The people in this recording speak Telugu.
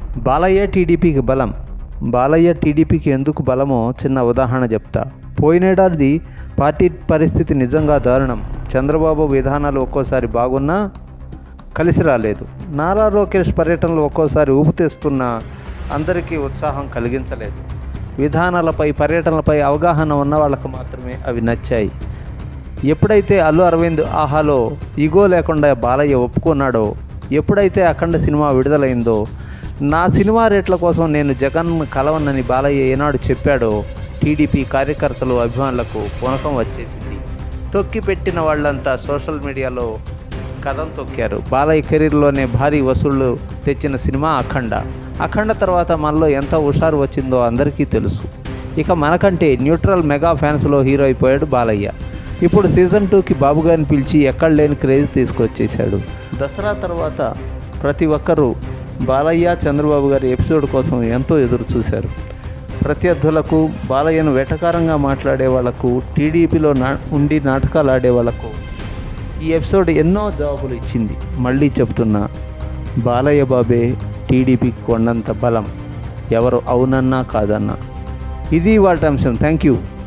బాలయ్య టీడీపీకి బలం బాలయ్య టీడీపీకి ఎందుకు బలమో చిన్న ఉదాహరణ చెప్తా పోయినేడాది పార్టీ పరిస్థితి నిజంగా దారుణం చంద్రబాబు విధానాలు ఒక్కోసారి బాగున్నా కలిసి రాలేదు నారా లోకేష్ పర్యటనలు ఒక్కోసారి ఊపు తెస్తున్నా అందరికీ ఉత్సాహం కలిగించలేదు విధానాలపై పర్యటనలపై అవగాహన ఉన్న వాళ్ళకు మాత్రమే అవి నచ్చాయి ఎప్పుడైతే అల్లు అరవింద్ ఆహాలో ఈగో లేకుండా బాలయ్య ఒప్పుకున్నాడో ఎప్పుడైతే అఖండ సినిమా విడుదలైందో నా సినిమా రేట్ల కోసం నేను జగన్ కలవనని బాలయ్య ఏనాడు చెప్పాడో టీడీపీ కార్యకర్తలు అభిమానులకు పునకం వచ్చేసింది తొక్కి పెట్టిన వాళ్ళంతా సోషల్ మీడియాలో కథం తొక్కారు బాలయ్య కెరీర్లోనే భారీ వసూళ్లు తెచ్చిన సినిమా అఖండ అఖండ తర్వాత మనలో ఎంత హుషారు వచ్చిందో అందరికీ తెలుసు ఇక మనకంటే న్యూట్రల్ మెగా ఫ్యాన్స్లో హీరో అయిపోయాడు బాలయ్య ఇప్పుడు సీజన్ టూకి బాబు గారిని పిలిచి ఎక్కడ లేని క్రేజ్ తీసుకొచ్చేశాడు దసరా తర్వాత ప్రతి ఒక్కరూ బాలయ్య చంద్రబాబు గారి ఎపిసోడ్ కోసం ఎంతో ఎదురు చూశారు ప్రత్యర్థులకు బాలయ్యను వెటకారంగా మాట్లాడే వాళ్లకు టీడీపీలో నా ఉండి నాటకాలు ఆడే వాళ్లకు ఈ ఎపిసోడ్ ఎన్నో జవాబులు ఇచ్చింది మళ్ళీ చెప్తున్నా బాలయ్య బాబే టీడీపీకి కొండంత బలం ఎవరు అవునన్నా కాదన్నా ఇది వాటి అంశం థ్యాంక్ యూ